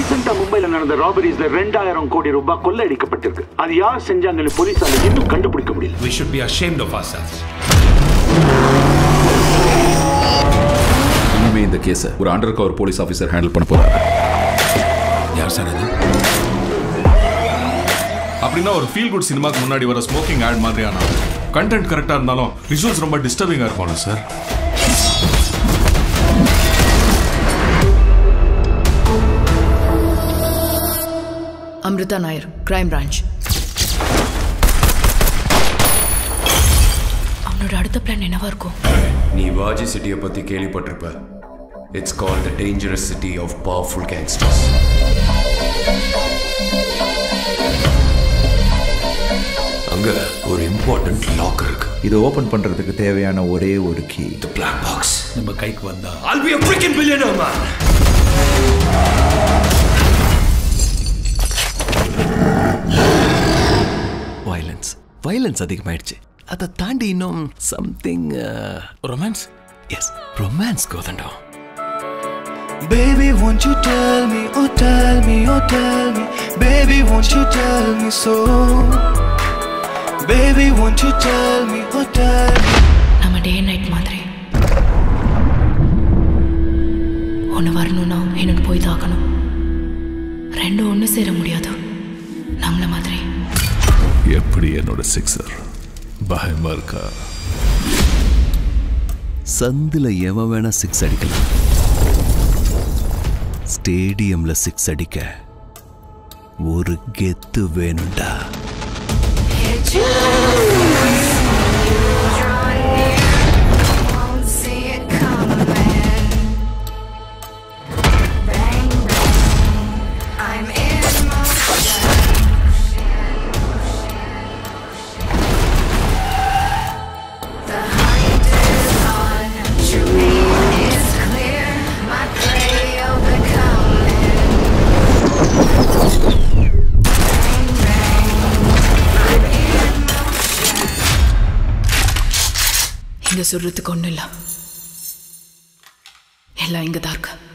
ரீசெண்டா மும்பைல நடந்த ராபரிஸ்ல ரெண்டாயிரம் கோடி ரூபாய் கொள்ளையடிக்கப்பட்டிருக்கு அது யார் செஞ்சாங்கன்னு போலீஸால இன்னும் கண்டுபிடிக்க முடியல We should be ashamed of ourselves. இனிமே இந்த கேஸை ஒரு under cover police officer handle பண்ண போறாரு யார் சார் அது அப்படின்னா ஒரு ஃபீல் குட் சினிமாக்கு முன்னாடி வர ஸ்மோக்கிங் ஆட் மாதிரியான கண்டென்ட் கரெக்டாக இருந்தாலும் விஷுவல்ஸ் ரொம்ப டிஸ்டர்பிங்காக இருக்கும்ல sir Amrita Nair crime branch அவனோட அடுத்த பிளான் என்னவா இருக்கும் நீ வாஜி சிட்டியை பத்தி கேள்விப்பட்டிருப்ப it's call the dangerous city of powerful gangsters அங்க ஒரு இம்பார்ட்டன்ட் லாக் இருக்கு இதை ஓபன் பண்றதுக்கு தேவையான ஒரே ஒரு கீ த பிளாக் பாக்ஸ் நம்ம கைக்கு வந்தா I'll be a freaking billionaire man violence violence அதிகமாயிடுச்சு அதை தாண்டி இன்னும் something romance yes romance Kothandam Baby, won't you tell me, oh tell me, oh tell me Baby, won't you tell me so Baby, won't you tell me, oh tell me நம்ம day night மாதிரி ஒன்று வரணும்னா இன்னொன்று போய் தாக்கணும் ரெண்டும் ஒன்று சேர முடியாது நம்மள மாதிரி எப்படி என்னோட சிக்ஸர் பயமா இருக்கா சந்தில் எவன் வேணா சிக்ஸ் அடிக்கலாம் ஸ்டேடியம்ல சிக்ஸ் அடிக்க ஒரு கெத்து வேணும்டா இங்க சொல்றதுக்கு ஒன்றும் இல்லை எல்லாம் இங்கே தான் இருக்கு